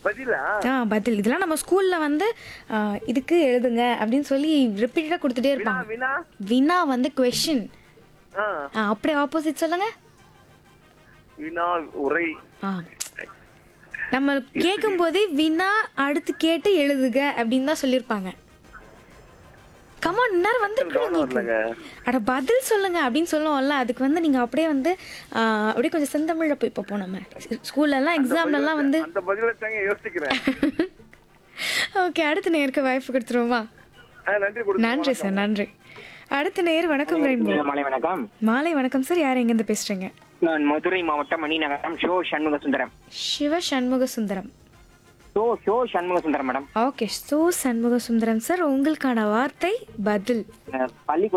பதிலா ஆ பதில் இதெல்லாம் நம்ம ஸ்கூல்ல வந்து ஆ, இதுக்கு எழுதுங்க அப்படின்னு சொல்லி ரிப்பீட்டடாக கொடுத்துட்டே வினா இருப்பாங்க வினா வினா வந்து கொஷின் ஆ அப்படியே ஆப்போசிட் சொல்லுங்க வினா உரை ஆ நம்ம கேட்கும் போதே வினா அடுத்து கேட்டு எழுதுக அப்படின்னு தான் சொல்லியிருப்பாங்க கமான் நேரம் வந்திருக்கு கவனம் உங்களுக்கு வரலங்க அட பதில் சொல்லுங்க அப்படின்னு சொல்லுவோம்ல அதுக்கு வந்து நீங்க அப்படியே வந்து ஆ, அப்படியே கொஞ்சம் செந்தமிழ்ல போய் பார்ப்போம் நம்ம ஸ்கூல்ல எல்லாம் எக்ஸாம்ல எல்லாம் வந்து அந்த பதில தாங்க யோசிக்கிறேன் ஓகே அடுத்த நேருக்கு வாய்ப்பு கொடுத்துருவோமா ஆ, நன்றி கொடுங்க நன்றி சார் நன்றி அடுத்த நேர் வணக்கம் ரெயின்போ மாலை வணக்கம் மாலை வணக்கம் சார் யார் எங்கேருந்து பேசுறீங்க நான் மதுரை மாவட்டம் மணிநகரம் ஷோ சண்முக சுந்தரம் சிவ சண்முக சுந்தரம் ஷோ ஷோ Shanmuga Sundaram madam okay so Shanmuga Sundaram sir உங்களுக்கான வார்த்தை பதில் அஹ் பள்ளிக்கூட